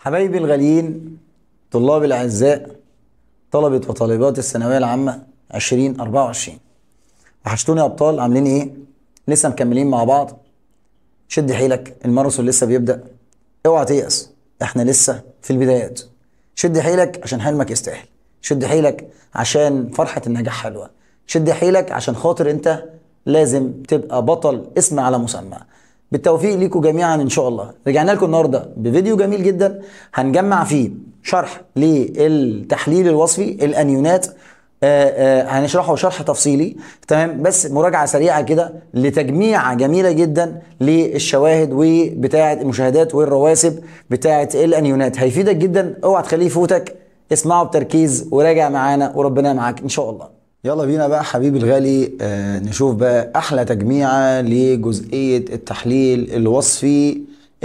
حبايبي الغاليين طلاب الأعزاء طلبة وطالبات الثانوية العامة 2024 وحشتوني يا أبطال عاملين إيه؟ لسه مكملين مع بعض شد حيلك الماراثون لسه بيبدأ اوعى تيأس احنا لسه في البدايات شد حيلك عشان حلمك يستاهل شد حيلك عشان فرحة النجاح حلوة شد حيلك عشان خاطر انت لازم تبقى بطل اسم على مسمى بالتوفيق ليكم جميعا ان شاء الله رجعنا لكم النهارده بفيديو جميل جدا هنجمع فيه شرح للتحليل الوصفي الانيونات آه آه هنشرحه شرح تفصيلي تمام بس مراجعه سريعه كده لتجميع جميله جدا للشواهد وبتاعه المشاهدات والرواسب بتاعه الانيونات هيفيدك جدا اوعى تخليه يفوتك اسمعه بتركيز وراجع معانا وربنا معاك ان شاء الله يلا بينا بقى حبيبي الغالي آه نشوف بقى احلى تجميعه لجزئيه التحليل الوصفي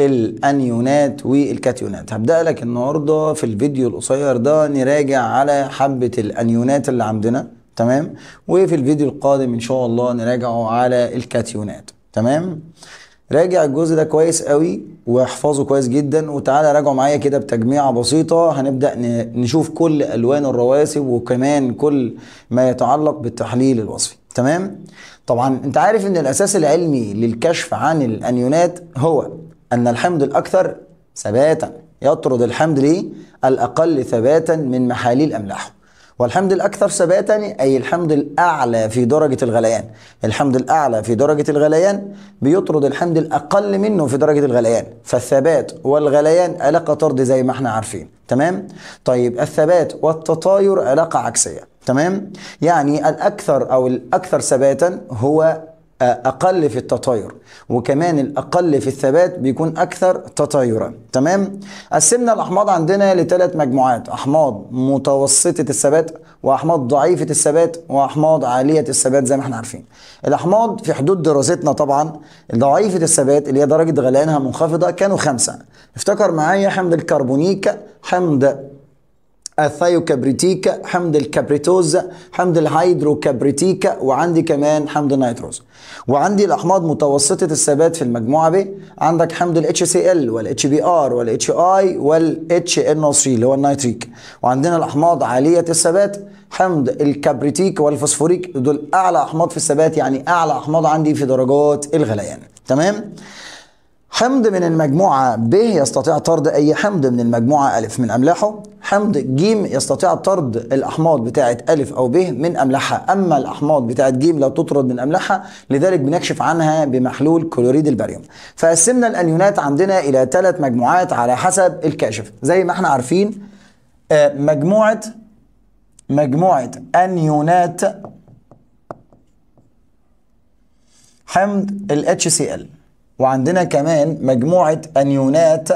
الانيونات والكاتيونات هبدا لك النهارده في الفيديو القصير ده نراجع على حبه الانيونات اللي عندنا تمام وفي الفيديو القادم ان شاء الله نراجعه على الكاتيونات تمام راجع الجزء ده كويس قوي واحفظه كويس جدا وتعالى راجعه معايا كده بتجميعه بسيطه هنبدا نشوف كل الوان الرواسب وكمان كل ما يتعلق بالتحليل الوصفي تمام طبعا انت عارف ان الاساس العلمي للكشف عن الانيونات هو ان الحمض الاكثر ثباتا يطرد الحمض ليه الاقل ثباتا من محاليل املاحه والحمض الأكثر ثباتا أي الحمض الأعلى في درجة الغليان الحمض الأعلى في درجة الغليان بيطرد الحمض الأقل منه في درجة الغليان فالثبات والغليان علاقة طرد زي ما احنا عارفين تمام طيب الثبات والتطاير علاقة عكسية تمام يعني الأكثر أو الأكثر ثباتا هو اقل في التطاير وكمان الاقل في الثبات بيكون اكثر تطايرا تمام قسمنا الاحماض عندنا لثلاث مجموعات احماض متوسطه الثبات واحماض ضعيفه الثبات واحماض عاليه الثبات زي ما احنا عارفين الاحماض في حدود دراستنا طبعا ضعيفه الثبات اللي هي درجه غليانها منخفضه كانوا خمسه افتكر معايا حمض الكربونيك حمض الثايوكبريتيك حمض الكبريتوز حمض الهيدروكبريتيك وعندي كمان حمض النيتروز وعندي الاحماض متوسطه الثبات في المجموعه ب عندك حمض الاتش سي ال والاتش بي ار والاتش اي والاتش ان او 3 اللي هو النيتريك وعندنا الاحماض عاليه الثبات حمض الكبريتيك والفوسفوريك دول اعلى احماض في الثبات يعني اعلى احماض عندي في درجات الغليان تمام حمض من المجموعة ب يستطيع طرد أي حمض من المجموعة ألف من أملاحه حمض ج يستطيع طرد الأحماض بتاعة ألف أو ب من أملاحها أما الأحماض بتاعة ج لا تطرد من أملاحها لذلك بنكشف عنها بمحلول كلوريد الباريوم فقسمنا الأنيونات عندنا إلى ثلاث مجموعات على حسب الكاشف زي ما احنا عارفين مجموعة مجموعة أنيونات حمض ال HCl وعندنا كمان مجموعة أنيونات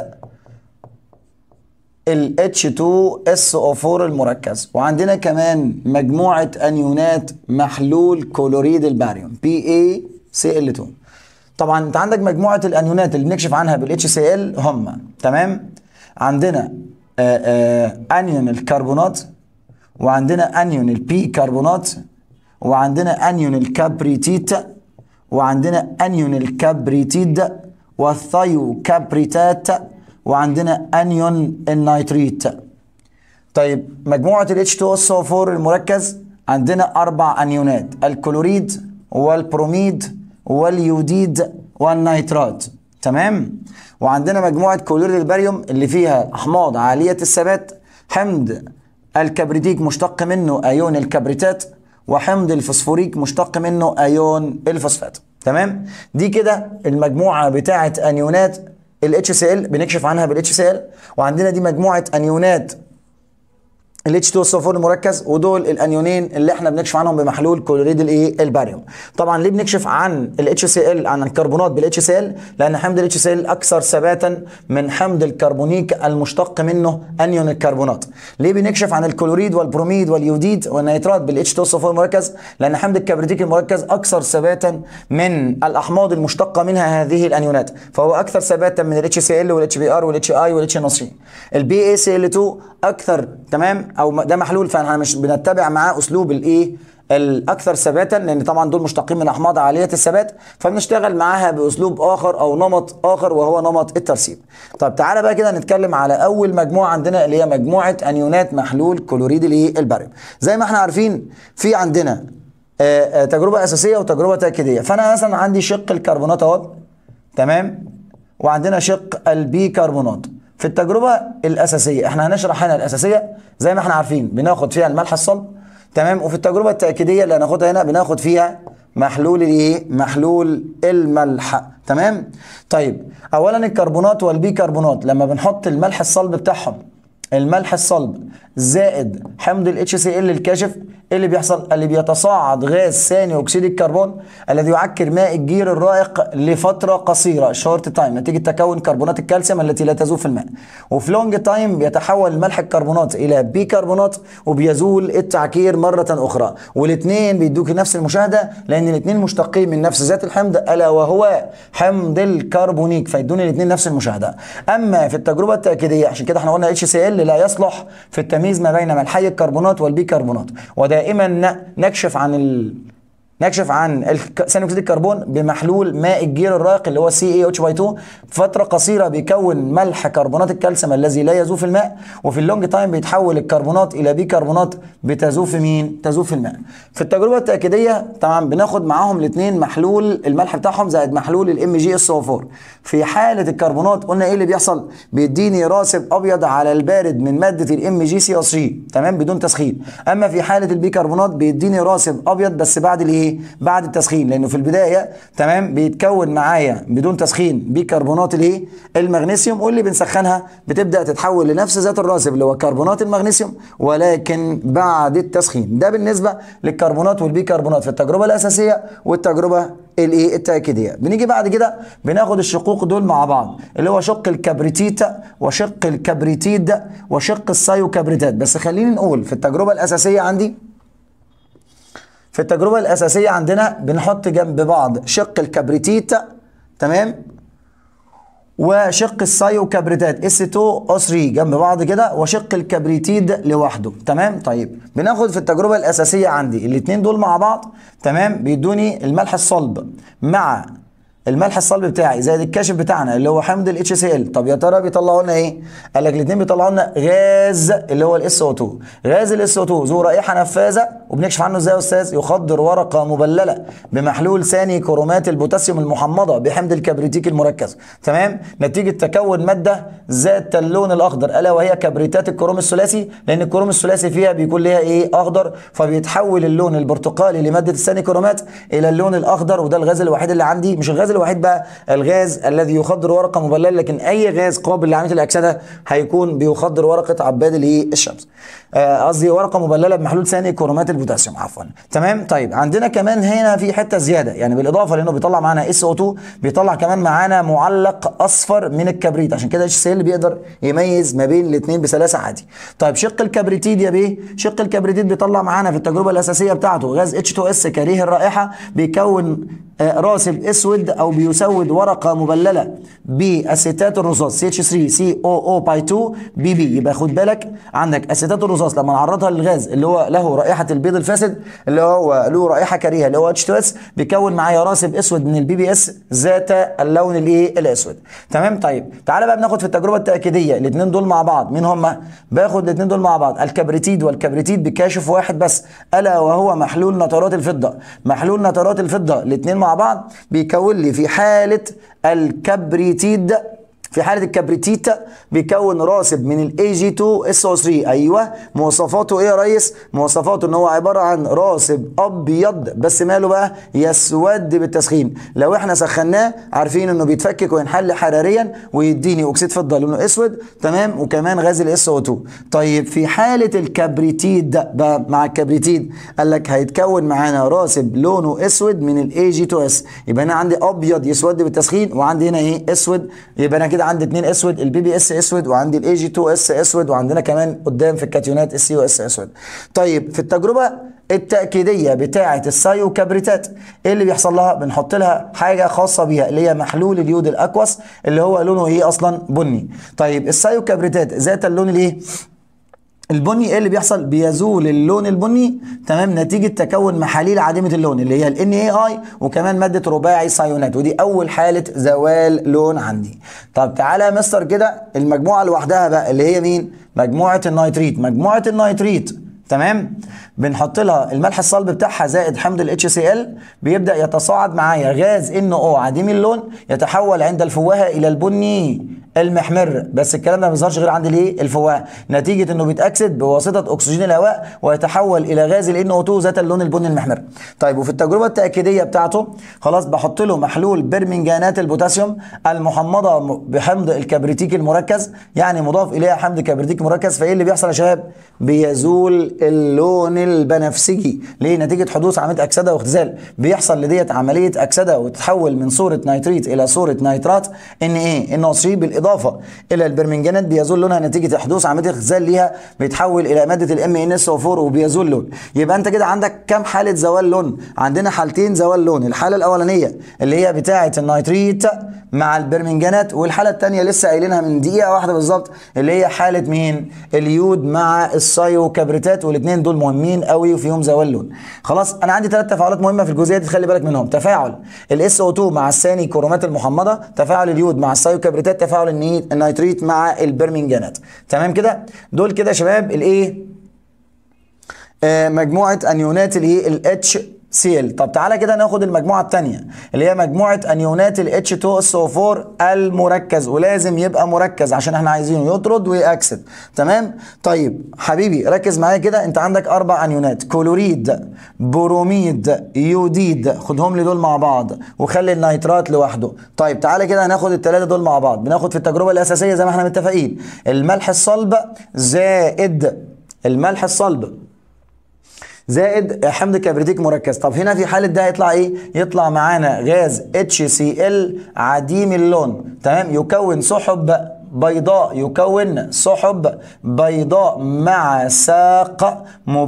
ال H2SO4 المركز وعندنا كمان مجموعة أنيونات محلول كلوريد الباريوم PaCl2 طبعا انت عندك مجموعة الأنيونات اللي بنكشف عنها بال HCl هم تمام عندنا آآ آآ أنيون الكربونات وعندنا أنيون البي كربونات وعندنا أنيون الكبريتيت وعندنا انيون الكبريتيد والثيو كبريتات وعندنا انيون النيتريت طيب مجموعة ال H2SO4 المركز عندنا أربع أنيونات الكلوريد والبروميد واليوديد والنيترات تمام وعندنا مجموعة كلوريد الباريوم اللي فيها أحماض عالية الثبات حمض الكبريتيك مشتق منه أيون الكبريتات وحمض الفوسفوريك مشتق منه ايون الفوسفات تمام دي كده المجموعه بتاعه انيونات ال HCl بنكشف عنها بال HCl وعندنا دي مجموعه انيونات ال H2SO4 المركز ودول الانيونين اللي احنا بنكشف عنهم بمحلول كلوريد الايه الباريوم طبعا ليه بنكشف عن ال HCl عن الكربونات بال HCl لان حمض ال HCl اكثر ثباتا من حمض الكربونيك المشتق منه انيون الكربونات ليه بنكشف عن الكلوريد والبروميد واليوديد والنيترات بال H2SO4 المركز لان حمض الكبريتيك المركز اكثر ثباتا من الاحماض المشتقه منها هذه الانيونات فهو اكثر ثباتا من ال HCl وال HBr وال HI وال HNO3 البي ACl2 اكثر تمام او ده محلول فاحنا مش بنتبع معاه اسلوب الايه الاكثر ثباتا لان طبعا دول مشتقين من احماض عاليه الثبات فبنشتغل معاها باسلوب اخر او نمط اخر وهو نمط الترسيب طب تعالى بقى كده نتكلم على اول مجموعه عندنا اللي هي مجموعه انيونات محلول كلوريد الايه الباريوم زي ما احنا عارفين في عندنا آه، آه، تجربه اساسيه وتجربه تاكيديه فانا مثلا عندي شق الكربونات اهو تمام وعندنا شق البيكربونات في التجربه الاساسيه احنا هنشرح هنا الاساسيه زي ما احنا عارفين بناخد فيها الملح الصلب تمام وفي التجربه التاكيديه اللي هناخدها هنا بناخد فيها محلول الايه محلول الملح تمام طيب اولا الكربونات والبيكربونات لما بنحط الملح الصلب بتاعهم الملح الصلب زائد حمض ال HCl الكاشف ايه اللي بيحصل؟ اللي بيتصاعد غاز ثاني اكسيد الكربون الذي يعكر ماء الجير الرائق لفتره قصيره شورت تايم نتيجه تكون كربونات الكالسيوم التي لا تذوب في الماء. وفي لونج تايم بيتحول ملح الكربونات الى بيكربونات وبيزول التعكير مره اخرى والاثنين بيدوك نفس المشاهده لان الاثنين مشتقين من نفس ذات الحمض الا وهو حمض الكربونيك فيدوني الاثنين نفس المشاهده. اما في التجربه التاكيديه عشان كده احنا قلنا HCl لا يصلح في التمييز ما بين ملحي الكربونات والبيكربونات ودائما ن- نكشف عن ال... نكشف عن الك- ثاني اكسيد الكربون بمحلول ماء الجير الرائق اللي هو سي اي اتش باي 2 فتره قصيره بيكون ملح كربونات الكالسيوم الذي لا يذوب في الماء وفي اللونج تايم بيتحول الكربونات الى بيكربونات بتذوب في مين؟ تذوب في الماء. في التجربه التاكيديه طبعا بناخد معاهم الاثنين محلول الملح بتاعهم زائد محلول الام جي اس او 4 في حاله الكربونات قلنا ايه اللي بيحصل؟ بيديني راسب ابيض على البارد من ماده الام جي سي او 3 تمام بدون تسخين اما في حاله البيكربونات بيديني راسب ابيض بس بعد الايه؟ بعد التسخين لانه في البدايه تمام بيتكون معايا بدون تسخين بيكربونات الايه؟ المغنيسيوم واللي بنسخنها بتبدا تتحول لنفس ذات الراسب اللي هو كربونات المغنيسيوم ولكن بعد التسخين ده بالنسبه للكربونات والبيكربونات في التجربه الاساسيه والتجربه الايه التاكيديه بنيجي بعد كده بناخد الشقوق دول مع بعض اللي هو شق الكبريتيت وشق الكبريتيد وشق السايوكبريتات بس خليني نقول في التجربه الاساسيه عندي في التجربة الأساسية عندنا بنحط جنب بعض شق الكبريتيت تمام وشق السايوكبريتات S2O3 جنب بعض كده وشق الكبريتيد لوحده تمام طيب بناخد في التجربة الأساسية عندي الاتنين دول مع بعض تمام بيدوني الملح الصلب مع الملح الصلب بتاعي زائد الكاشف بتاعنا اللي هو حمض ال HCl طب يا ترى بيطلعوا لنا ايه؟ قال لك الاثنين بيطلعوا لنا غاز اللي هو ال SO2 غاز ال SO2 ذو رائحه نفاذه وبنكشف عنه ازاي يا استاذ؟ يخدر ورقه مبلله بمحلول ثاني كرومات البوتاسيوم المحمضه بحمض الكبريتيك المركز تمام؟ نتيجه تكون ماده ذات اللون الاخضر الا وهي كبريتات الكروم الثلاثي لان الكروم الثلاثي فيها بيكون ليها ايه؟ اخضر فبيتحول اللون البرتقالي لماده الثاني كرومات الى اللون الاخضر وده الغاز الوحيد اللي عندي مش الغاز الوحيد بقى الغاز الذي يخدر ورقه مبلله لكن اي غاز قابل لعمليه الاكسده هيكون بيخدر ورقه عباد الايه الشمس آه، قصدي ورقه مبلله بمحلول ثاني كرومات البوتاسيوم عفوا تمام طيب عندنا كمان هنا في حته زياده يعني بالاضافه لانه بيطلع معانا اس او 2 بيطلع كمان معانا معلق اصفر من الكبريت عشان كده اتش سي ال بيقدر يميز ما بين الاثنين بسلاسه عادي طيب شق الكبريتيد يا بيه شق الكبريتيد بيطلع معانا في التجربه الاساسيه بتاعته غاز اتش 2 اس كريه الرائحه بيكون آه، راسب اسود او بيسود ورقه مبلله باسيتات الرصاص سي اتش 3 سي او او باي 2 بي بي يبقى خد بالك عندك اسيتات الرصاص لما نعرضها للغاز اللي هو له رائحه البيض الفاسد اللي هو له رائحه كريهه اللي هو اتش 2 اس بيكون معايا راسب اسود من البي بي اس ذات اللون الايه الاسود تمام طيب تعالى بقى بناخد في التجربه التاكيديه الاثنين دول مع بعض مين هم باخد الاثنين دول مع بعض الكبريتيد والكبريتيد بكاشف واحد بس الا وهو محلول نترات الفضه محلول نترات الفضه الاثنين مع بعض بيكون لي في حاله الكبريتيد في حالة الكبريتيت بيكون راسب من الاي جي 2 اس او 3 ايوه مواصفاته ايه يا ريس؟ مواصفاته ان هو عبارة عن راسب ابيض بس ماله بقى؟ يسود بالتسخين لو احنا سخناه عارفين انه بيتفكك وينحل حراريا ويديني اكسيد فضة لونه اسود تمام وكمان غاز الاس او 2 طيب في حالة الكبريتيد ده بقى مع الكبريتيد قال لك هيتكون معانا راسب لونه اسود من الاي جي 2 اس يبقى انا عندي ابيض يسود بالتسخين وعندي هنا ايه اسود يبقى انا كده عندي اتنين اسود البي بي اس اسود وعندي الاي جي 2 اس اسود وعندنا كمان قدام في الكاتيونات السي او اس اسود طيب في التجربه التاكيديه بتاعه السايو كبريتات ايه اللي بيحصل لها بنحط لها حاجه خاصه بيها اللي هي محلول اليود الاكوس اللي هو لونه ايه اصلا بني طيب السايو كبريتات ذات اللون الايه البني ايه اللي بيحصل بيزول اللون البني تمام نتيجه تكون محاليل عديمه اللون اللي هي الان اي اي وكمان ماده رباعي صيونات ودي اول حاله زوال لون عندي طب تعالى يا مستر كده المجموعه لوحدها بقى اللي هي مين مجموعه النيتريت مجموعه النيتريت تمام بنحط لها الملح الصلب بتاعها زائد حمض ال HCl بيبدا يتصاعد معايا غاز NO عديم اللون يتحول عند الفواهه الى البني المحمر بس الكلام ده ما بيظهرش غير عند الايه الفواهه نتيجه انه بيتاكسد بواسطه اكسجين الهواء ويتحول الى غاز ال NO2 ذات اللون البني المحمر طيب وفي التجربه التاكيديه بتاعته خلاص بحط له محلول برمنجانات البوتاسيوم المحمضه بحمض الكبريتيك المركز يعني مضاف اليها حمض كبريتيك مركز فايه اللي بيحصل يا شباب بيزول اللون البنفسجي ليه نتيجه حدوث عمليه اكسده واختزال بيحصل لديت عمليه اكسده وتتحول من صوره نيتريت الى صوره نيترات ان ايه ان 3 بالاضافه الى البرمنجانات بيزول لونها نتيجه حدوث عمليه اختزال ليها بيتحول الى ماده الام ان اس 4 وبيزول لون يبقى انت كده عندك كام حاله زوال لون عندنا حالتين زوال لون الحاله الاولانيه اللي هي بتاعه النيتريت مع البرمنجانات والحاله الثانيه لسه قايلينها من دقيقه واحده بالظبط اللي هي حاله مين اليود مع السايو كبريتات والاثنين دول مهمين قوي وفيهم زوال لون خلاص انا عندي ثلاث تفاعلات مهمه في الجزئيه دي تخلي بالك منهم تفاعل الاس او 2 مع الثاني كرومات المحمضه تفاعل اليود مع السايو كبريتات تفاعل النيتريت مع البرمنجانات تمام كده دول كده يا شباب الايه آه مجموعه انيونات الايه الاتش سيل طب تعالى كده ناخد المجموعه الثانيه اللي هي مجموعه انيونات ال H2SO4 المركز ولازم يبقى مركز عشان احنا عايزينه يطرد ويأكسد تمام طيب حبيبي ركز معايا كده انت عندك اربع انيونات كلوريد بروميد يوديد خدهم لي دول مع بعض وخلي النيترات لوحده طيب تعالى كده هناخد الثلاثه دول مع بعض بناخد في التجربه الاساسيه زي ما احنا متفقين الملح الصلب زائد الملح الصلب زائد حمض كبريتيك مركز طب هنا في حاله ده هيطلع ايه يطلع معانا غاز HCl عديم اللون تمام يكون سحب بيضاء يكون سحب بيضاء مع ساق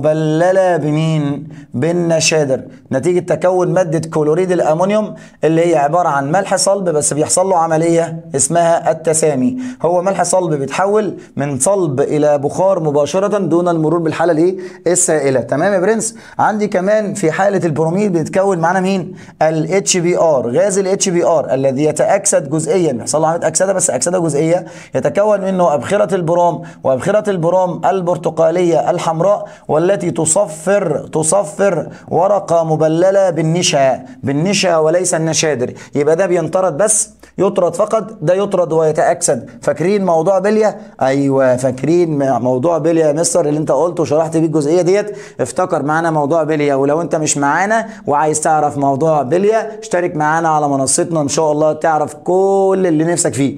مبلله بمين بالنشادر نتيجه تكون ماده كلوريد الامونيوم اللي هي عباره عن ملح صلب بس بيحصل له عمليه اسمها التسامي هو ملح صلب بيتحول من صلب الى بخار مباشره دون المرور بالحاله الايه السائله تمام يا برنس عندي كمان في حاله البروميد بيتكون معانا مين الاتش بي ار غاز الاتش بي ار الذي يتاكسد جزئيا بيحصل له عمليه اكسده بس اكسده جزئيه يتكون منه أبخرة البروم وأبخرة البروم البرتقالية الحمراء والتي تصفر تصفر ورقة مبللة بالنشا بالنشا وليس النشادر يبقى ده بينطرد بس يطرد فقط ده يطرد ويتأكسد فاكرين موضوع بليا أيوة فاكرين موضوع بليا يا مستر اللي انت قلته وشرحت بيه الجزئية ديت افتكر معانا موضوع بليا ولو انت مش معانا وعايز تعرف موضوع بليا اشترك معانا على منصتنا ان شاء الله تعرف كل اللي نفسك فيه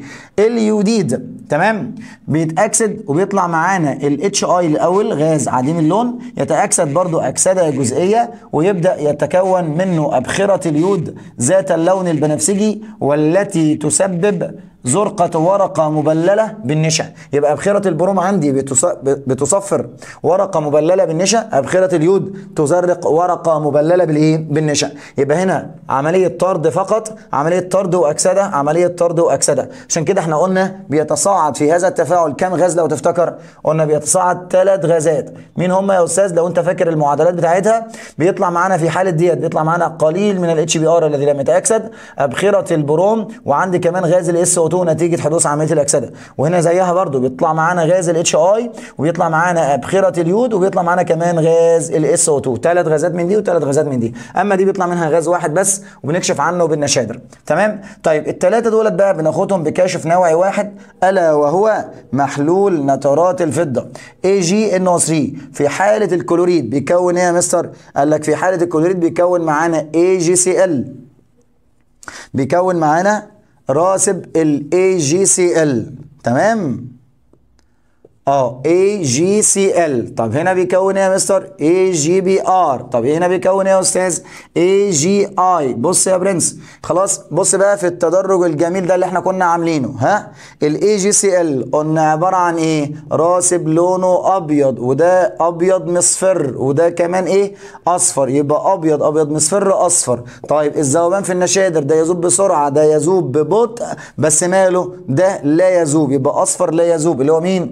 اليوديد تمام بيتاكسد وبيطلع معانا الاتش اي الاول غاز عديم اللون يتاكسد برضو اكسده جزئيه ويبدا يتكون منه ابخره اليود ذات اللون البنفسجي والتي تسبب زرقة ورقة مبللة بالنشا يبقى أبخرة البروم عندي بتصفر ورقة مبللة بالنشا أبخرة اليود تزرق ورقة مبللة بالإيه؟ بالنشا يبقى هنا عملية طرد فقط عملية طرد وأكسدة عملية طرد وأكسدة عشان كده احنا قلنا بيتصاعد في هذا التفاعل كم غاز لو تفتكر قلنا بيتصاعد ثلاث غازات مين هم يا أستاذ لو أنت فاكر المعادلات بتاعتها بيطلع معانا في حالة ديت بيطلع معانا قليل من الاتش بي ار الذي لم يتأكسد أبخرة البروم وعندي كمان غاز الاس او 2 نتيجه حدوث عمليه الاكسده وهنا زيها برضو بيطلع معانا غاز الاتش اي وبيطلع معانا ابخره اليود وبيطلع معانا كمان غاز الاس او 2 ثلاث غازات من دي وثلاث غازات من دي اما دي بيطلع منها غاز واحد بس وبنكشف عنه بالنشادر تمام طيب الثلاثه دولت بقى بناخدهم بكاشف نوعي واحد الا وهو محلول نترات الفضه اي جي ان 3 في حاله الكلوريد بيكون ايه يا مستر قال لك في حاله الكلوريد بيكون معانا اي جي سي ال بيكون معانا راسب ال AGCL تمام اه اي جي سي ال طب هنا بيكون ايه يا مستر اي جي بي ار طب هنا بيكون ايه يا استاذ اي جي اي بص يا برنس خلاص بص بقى في التدرج الجميل ده اللي احنا كنا عاملينه ها الاي جي سي ال قلنا عباره عن ايه راسب لونه ابيض وده ابيض مصفر وده كمان ايه اصفر يبقى ابيض ابيض مصفر اصفر طيب الذوبان في النشادر ده يذوب بسرعه ده يذوب ببطء بس ماله ده لا يذوب يبقى اصفر لا يذوب اللي هو مين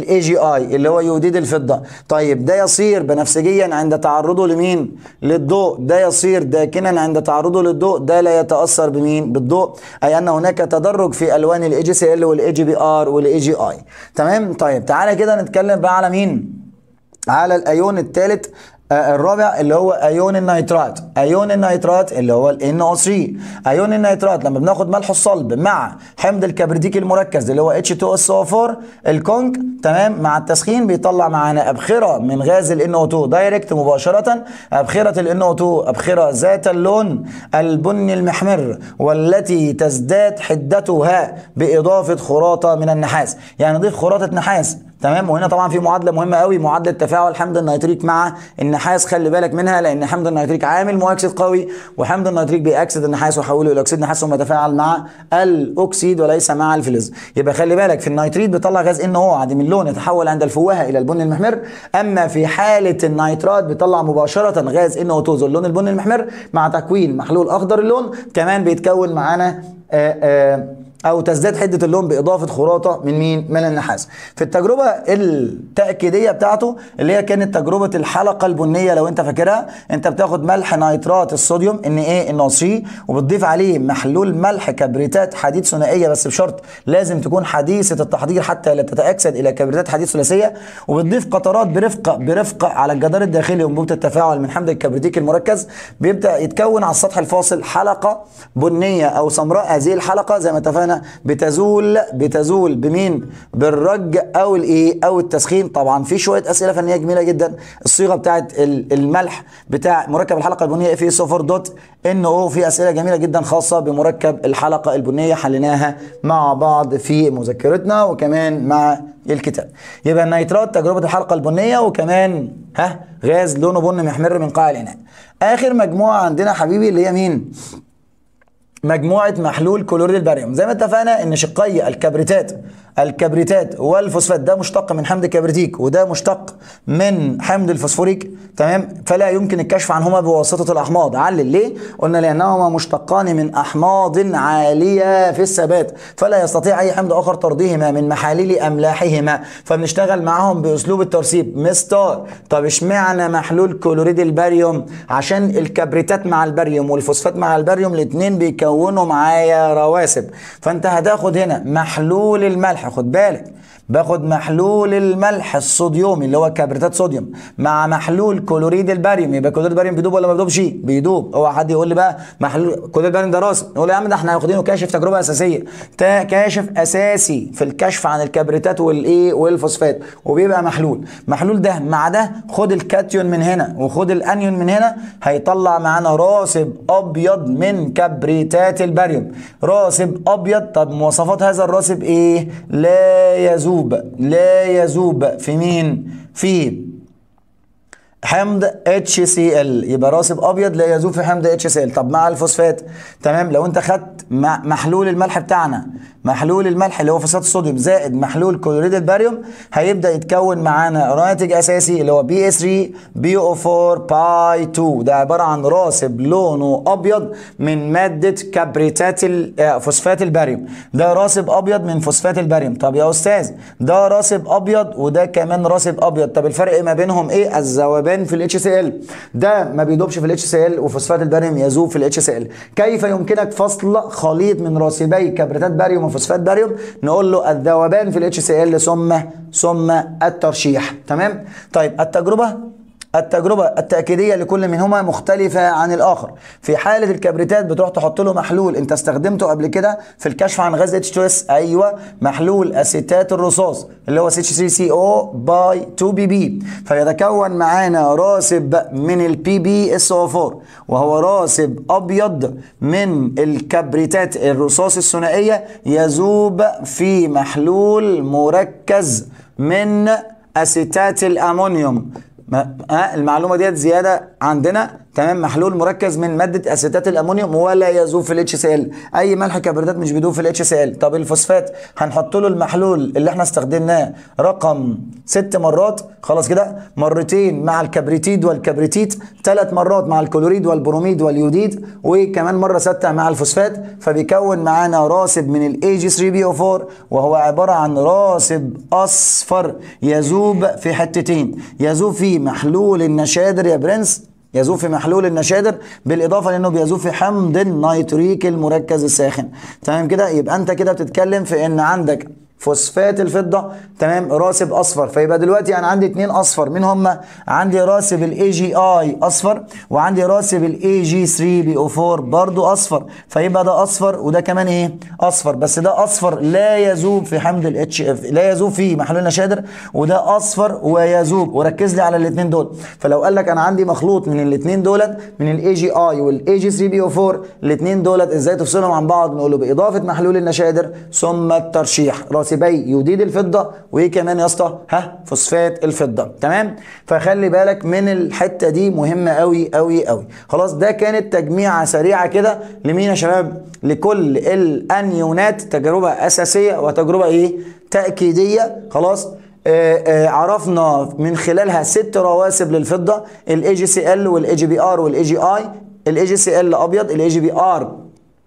الاي جي اي اللي هو يوديد الفضه طيب ده يصير بنفسجيا عند تعرضه لمين للضوء ده يصير داكنا عند تعرضه للضوء ده لا يتاثر بمين بالضوء اي ان هناك تدرج في الوان الاي جي سي ال والاي جي بي ار والاي جي اي تمام طيب تعالى كده نتكلم بقى على مين على الايون الثالث الرابع اللي هو ايون النيترات ايون النيترات اللي هو ال NO3 ايون النيترات لما بناخد ملح الصلب مع حمض الكبريتيك المركز اللي هو H2SO4 الكونك تمام مع التسخين بيطلع معانا ابخره من غاز ال NO2 دايركت مباشره ابخره ال NO2 ابخره ذات اللون البني المحمر والتي تزداد حدتها باضافه خراطه من النحاس يعني نضيف خراطه نحاس تمام وهنا طبعا في معادله مهمه قوي معادله تفاعل حمض النيتريك مع النحاس خلي بالك منها لان حمض النيتريك عامل مؤكسد قوي وحمض النيتريك بيأكسد النحاس ويحوله الى اكسيد نحاس ثم يتفاعل مع الاكسيد وليس مع الفلز يبقى خلي بالك في النيتريت بيطلع غاز ان او عديم اللون يتحول عند الفوهه الى البني المحمر اما في حاله النيترات بيطلع مباشره غاز ان او 2 ذو اللون البني المحمر مع تكوين محلول اخضر اللون كمان بيتكون معانا آآ آآ او تزداد حده اللون باضافه خراطه من مين من النحاس في التجربه التاكيديه بتاعته اللي هي كانت تجربه الحلقه البنيه لو انت فاكرها انت بتاخد ملح نيترات الصوديوم ان ايه ان 3 وبتضيف عليه محلول ملح كبريتات حديد ثنائيه بس بشرط لازم تكون حديثه التحضير حتى لا تتاكسد الى كبريتات حديد ثلاثيه وبتضيف قطرات برفقه برفقه على الجدار الداخلي وانبوبه التفاعل من حمض الكبريتيك المركز بيبدا يتكون على السطح الفاصل حلقه بنيه او سمراء هذه الحلقه زي ما اتفقنا بتزول بتزول بمين بالرج او الايه او التسخين طبعا في شويه اسئله فنيه جميله جدا الصيغه بتاعت الملح بتاع مركب الحلقه البنيه في صفر دوت ان او في اسئله جميله جدا خاصه بمركب الحلقه البنيه حليناها مع بعض في مذكرتنا وكمان مع الكتاب يبقى النيترات تجربه الحلقه البنيه وكمان ها غاز لونه بني محمر من قاع الاناء اخر مجموعه عندنا حبيبي اللي هي مين مجموعة محلول كلوريد الباريوم زي ما اتفقنا ان شقي الكبريتات الكبريتات والفوسفات ده مشتق من حمض الكبريتيك وده مشتق من حمض الفوسفوريك تمام فلا يمكن الكشف عنهما بواسطة الأحماض علل ليه؟ قلنا لأنهما مشتقان من أحماض عالية في الثبات فلا يستطيع أي حمض آخر طردهما من محاليل أملاحهما فبنشتغل معاهم بأسلوب الترسيب مستار طب اشمعنى محلول كلوريد الباريوم عشان الكبريتات مع الباريوم والفوسفات مع الباريوم الاثنين بيكونوا معايا رواسب فانت هتاخد هنا محلول الملح خد بالك باخد محلول الملح الصوديومي اللي هو كبريتات صوديوم مع محلول كلوريد الباريوم يبقى كلوريد الباريوم بيدوب ولا ما بيدوبش بيدوب اوعى حد يقول لي بقى محلول كلوريد الباريوم ده راسب نقول يا عم ده احنا واخدينه كاشف تجربه اساسيه ده كاشف اساسي في الكشف عن الكبريتات والايه والفوسفات وبيبقى محلول محلول ده مع ده خد الكاتيون من هنا وخد الانيون من هنا هيطلع معانا راسب ابيض من كبريتات الباريوم راسب ابيض طب مواصفات هذا الراسب ايه لا يزول يذوب لا يذوب في مين في حمض HCl يبقى راسب ابيض لا يذوب في حمض HCl طب مع الفوسفات تمام لو انت خدت محلول الملح بتاعنا محلول الملح اللي هو فوسفات الصوديوم زائد محلول كلوريد الباريوم هيبدا يتكون معانا ناتج اساسي اللي هو بي اس 3 بي او 4 باي 2 ده عباره عن راسب لونه ابيض من ماده كبريتات فوسفات الباريوم ده راسب ابيض من فوسفات الباريوم طب يا استاذ ده راسب ابيض وده كمان راسب ابيض طب الفرق ما بينهم ايه الذوبان في الاتش سي ال ده ما بيدوبش في الاتش سي ال وفوسفات الباريوم يذوب في الاتش سي ال كيف يمكنك فصل خليط من راسبي كبريتات باريوم وفوسفات باريوم نقول له الذوبان في الاتش سي ال ثم ثم الترشيح تمام طيب التجربه التجربة التأكيدية لكل منهما مختلفة عن الآخر في حالة الكبريتات بتروح تحط له محلول أنت استخدمته قبل كده في الكشف عن غاز H2S أيوة محلول أسيتات الرصاص اللي هو CH3CO باي 2BB فيتكون معانا راسب من البي بي SO4 وهو راسب أبيض من الكبريتات الرصاص الثنائية يذوب في محلول مركز من أسيتات الأمونيوم المعلومه ديت زياده عندنا تمام محلول مركز من ماده اسيتات الامونيوم ولا يذوب في الاتش سي ال اي ملح كبريتات مش بيدوب في الاتش سي ال طب الفوسفات هنحط له المحلول اللي احنا استخدمناه رقم ست مرات خلاص كده مرتين مع الكبريتيد والكبريتيت ثلاث مرات مع الكلوريد والبروميد واليوديد وكمان مره سته مع الفوسفات فبيكون معانا راسب من الاي جي 3 بي او 4 وهو عباره عن راسب اصفر يذوب في حتتين يذوب في محلول النشادر يا برنس يذوب في محلول النشادر بالاضافه لانه بيذوب في حمض النيتريك المركز الساخن تمام كده يبقى انت كده بتتكلم في ان عندك فوسفات الفضه تمام راسب اصفر فيبقى دلوقتي انا عندي اتنين اصفر مين هم عندي راسب الاي جي اي اصفر وعندي راسب الاي جي 3 بي او 4 برضو اصفر فيبقى ده اصفر وده كمان ايه اصفر بس ده اصفر لا يذوب في حمض الاتش اف لا يذوب في محلول النشادر وده اصفر ويذوب وركز لي على الاثنين دول فلو قال لك انا عندي مخلوط من الاثنين دولت من الاي جي اي والاي جي 3 بي او 4 الاثنين دولت ازاي تفصلهم عن بعض نقول له باضافه محلول النشادر ثم الترشيح راسبي يوديد الفضه وايه كمان يا اسطى ها فوسفات الفضه تمام فخلي بالك من الحته دي مهمه قوي قوي قوي خلاص ده كانت تجميعه سريعه كده لمين يا شباب لكل الانيونات تجربه اساسيه وتجربه ايه تاكيديه خلاص آه آه عرفنا من خلالها ست رواسب للفضه الاي جي سي ال والاي جي بي ار والاي جي اي الاي جي سي ال ابيض الاي جي بي ار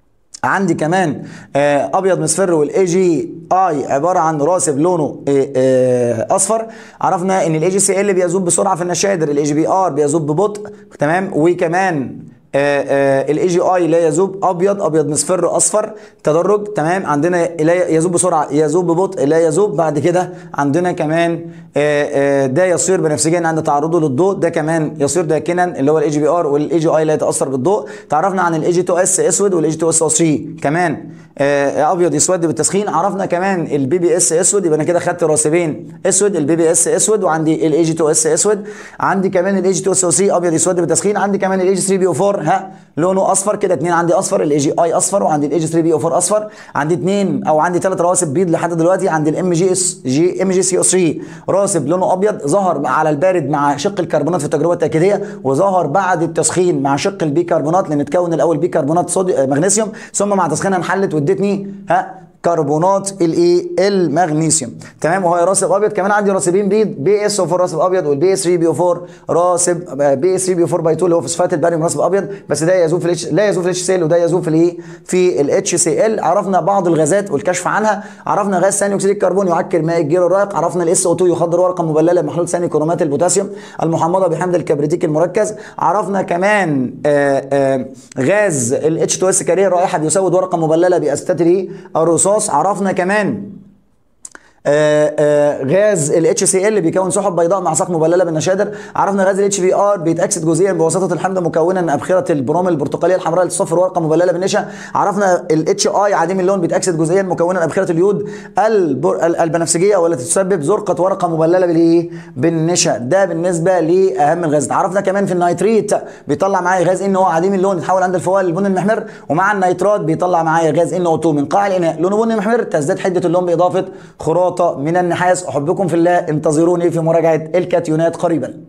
عندي كمان آه ابيض مصفر والاي جي اي عباره عن راسب لونه آه آه اصفر عرفنا ان الاي جي سي ال بيذوب بسرعه في النشادر الاي جي بي ار بيذوب ببطء تمام وكمان الاي جي اي لا يذوب ابيض ابيض مصفر اصفر تدرج تمام عندنا لا يذوب بسرعه يذوب ببطء لا يذوب بعد كده عندنا كمان آآ آآ ده يصير بنفسجيا عند تعرضه للضوء ده كمان يصير داكنا اللي هو الاي جي بي ار والاي جي اي لا يتاثر بالضوء تعرفنا عن الاي جي 2 اس اسود والاي جي 2 اس 3 كمان ابيض يسود بالتسخين عرفنا كمان البي بي اس اسود يبقى انا كده خدت راسبين اسود البي بي اس اسود وعندي الاي جي 2 اس اسود عندي كمان الاي جي 2 اس 3 ابيض يسود بالتسخين عندي كمان الاي جي 3 بي او 4 ها لونه اصفر كده اثنين عندي اصفر الاي جي اي اصفر وعندي الاي جي 3 بي او 4 اصفر عندي اثنين او عندي ثلاث رواسب بيض لحد دلوقتي عندي الام جي اس جي ام جي سي او 3 راسب لونه ابيض ظهر على البارد مع شق الكربونات في التجربه التاكيديه وظهر بعد التسخين مع شق البيكربونات لان اتكون الاول بيكربونات صودي مغنيسيوم ثم مع تسخينها انحلت وادتني ها كربونات الايه المغنيسيوم تمام وهو راسب ابيض كمان عندي راسبين بيض بي اس او 4 راسب ابيض والبي اس 3 بي او 4 راسب بي اس 3 بي او 4 باي 2 اللي هو فوسفات الباريوم راسب ابيض بس ده يذوب في الاتش لا يذوب في الاتش سي ال وده يذوب في الايه في الاتش سي ال عرفنا بعض الغازات والكشف عنها عرفنا غاز ثاني اكسيد الكربون يعكر ماء الجير الرائق عرفنا الاس او 2 يخدر ورقه مبلله بمحلول ثاني كرومات البوتاسيوم المحمضه بحمض الكبريتيك المركز عرفنا كمان آآ آآ غاز الاتش 2 اس كاريه رائحه بيسود ورقه مبلله باسيتات الرصاص عرفنا كمان آآ آآ غاز الاتش سي ال بيكون سحب بيضاء مع ساق مبلله بالنشادر عرفنا غاز الاتش في ار بيتاكسد جزئيا بواسطه الحمض مكونا من ابخره البروم البرتقاليه الحمراء لتصفر ورقه مبلله بالنشا عرفنا الاتش اي عديم اللون بيتاكسد جزئيا مكونا من ابخره اليود البنفسجيه والتي تسبب زرقه ورقه مبلله بالايه بالنشا ده بالنسبه لاهم الغازات عرفنا كمان في النيتريت بيطلع معايا غاز ان هو عديم اللون يتحول عند الفوائل للبني المحمر ومع النيترات بيطلع معايا غاز ان او 2 من قاع الاناء لونه بني محمر تزداد حده اللون باضافه خراطه من النحاس احبكم في الله انتظروني في مراجعه الكاتيونات قريبا